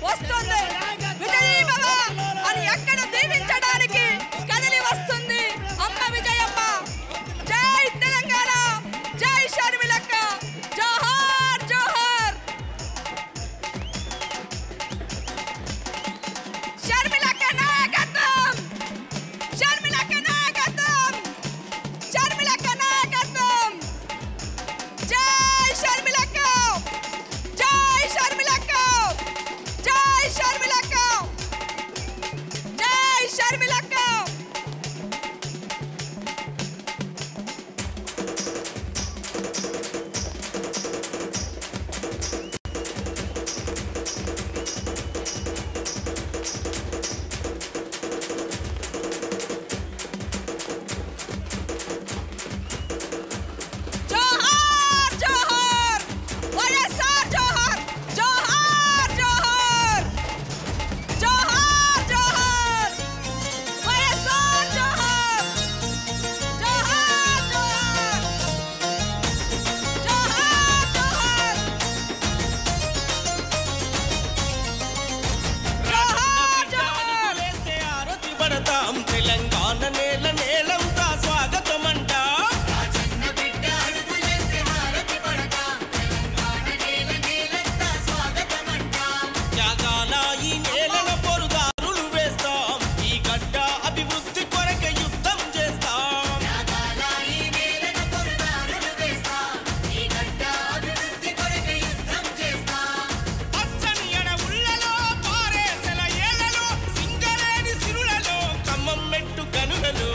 వస్తుంది విజయీ భవ అని ఎక్కడ దీవించడానికి కదిలి వస్తుంది అమ్మ విజయమ్మ జై తెలంగాణ జై షర్మిలక్క జోహార్ జోహార్ షర్మిలక్క నాయకత్వం షర్మిలక్క నాయకత్వం షర్మిలక్క నాయకత్వం జై షర్మిలక్క జై షర్మిలక్క జై షర్మిలక్క జై షర్మిలక్క జోహార్ జోహార్ వైఎస్ఆర్ జోహార్ జోహార్ జోహార్ జోహార్ జోహార్ వైఎస్ఆర్ జోహార్ జోహార్ జోహార్ జోహార్ జోహార్ జోహార్ జోహార్ వేస్తే ఆరతి పడతాం తెలంగాణ నేల నేలంతా స్వాగతమంట త్యాగాల ఈ నేలల పొరుదారులు వేస్తాం ఈ గడ్డ అభివృద్ధి కొరక యుద్ధం చేస్తాం పచ్చని ఎడవుళ్ళలో, పారేసెల ఏళ్లలో, సింగరేణి సిరులలో, ఖమ్మం మెట్టు గనులలో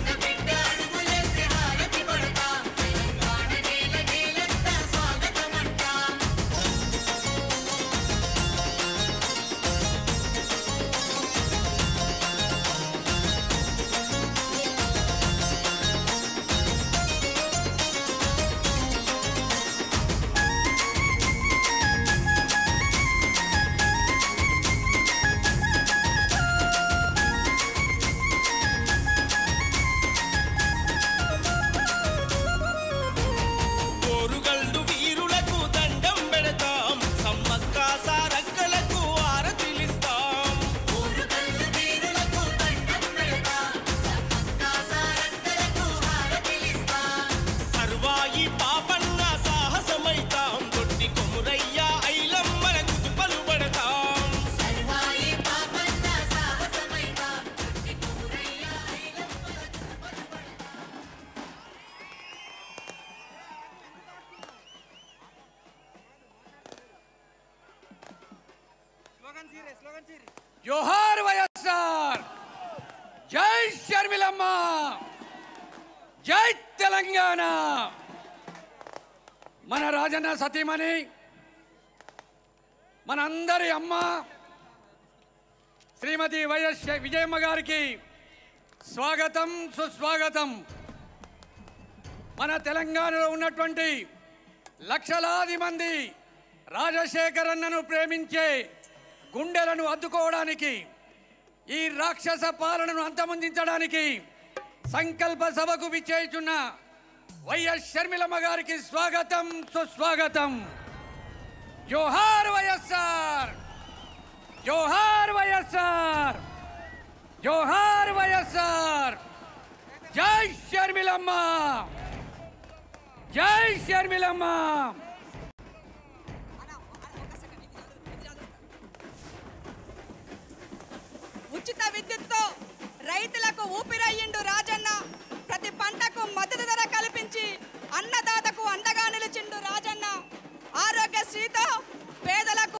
పోరుగల్లు వీరులకు దండం పెడతాం సమ్మక్క సారక్కలకు ఆరతిలిస్తాం సర్వాయి పాపన్న సాహసమైతాం దొడ్డి కొమురయ్య ఐలమ్మల కుతుపలు పడతాం జోహార్ వైఎస్ఆర్ జై షర్మిలమ్మ జై తెలంగాణ మన రాజన్న సతీమణి మనందరి అమ్మ శ్రీమతి వైఎస్ విజయమ్మ గారికి స్వాగతం సుస్వాగతం మన తెలంగాణలో ఉన్నటువంటి లక్షలాది మంది రాజశేఖరన్నను ప్రేమించే గుండెలను అద్దుకోవడానికి ఈ రాక్షస పాలనను అంతమొందించడానికి సంకల్ప సభకు విచ్చేయుచున్న వైఎస్ షర్మిలమ్మ గారికి స్వాగతం సుస్వాగతం జోహార్ వైఎస్ఆర్ జోహార్ వైఎస్ఆర్ జోహార్ వైఎస్ఆర్ జై షర్మిలమ్మ జై షర్మిలమ్మ ఉచిత విద్యుత్తో రైతులకు ఊపిరయ్యిండు రాజన్న ప్రతి పంటకు మద్దతు ధర కల్పించి అన్నదాతకు అండగా నిలిచిండు రాజన్న ఆరోగ్యశ్రీతో పేదలకు